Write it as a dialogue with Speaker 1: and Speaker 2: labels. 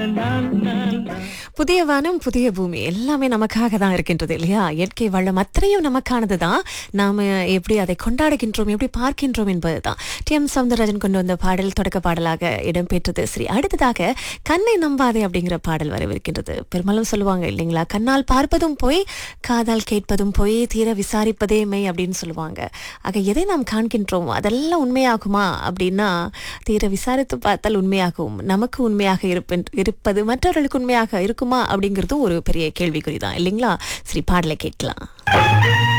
Speaker 1: புதிய வானம் புதிய பூமி எல்லாமே நமக்காக தான் இருக்கின்றது இல்லையா இயற்கை வளம் அத்தனையும் நமக்கானது தான் நாம எப்படி அதை கொண்டாடுகின்றோம் எப்படி பார்க்கின்றோம் என்பதுதான் டி எம் சவுந்தரராஜன் கொண்டு வந்த பாடல் தொடக்க பாடலாக இடம்பெற்றது சரி அடுத்ததாக கண்ணை நம்பாதே அப்படிங்கிற பாடல் வரவிருக்கின்றது பெரும்பாலும் சொல்லுவாங்க இல்லைங்களா கண்ணால் பார்ப்பதும் போய் காதால் கேட்பதும் போய் தீர விசாரிப்பதே மெய் அப்படின்னு சொல்லுவாங்க ஆக எதை நாம் காண்கின்றோம் அதெல்லாம் உண்மையாகுமா அப்படின்னா தீர விசாரித்து பார்த்தால் உண்மையாகும் நமக்கு உண்மையாக இருப்பென் இருப்பது மற்றவர்களுக்கு உண்மையாக இருக்குமா அப்படிங்கிறதும் ஒரு பெரிய கேள்விக்குறி தான் இல்லைங்களா சரி பாடலை கேட்கலாம்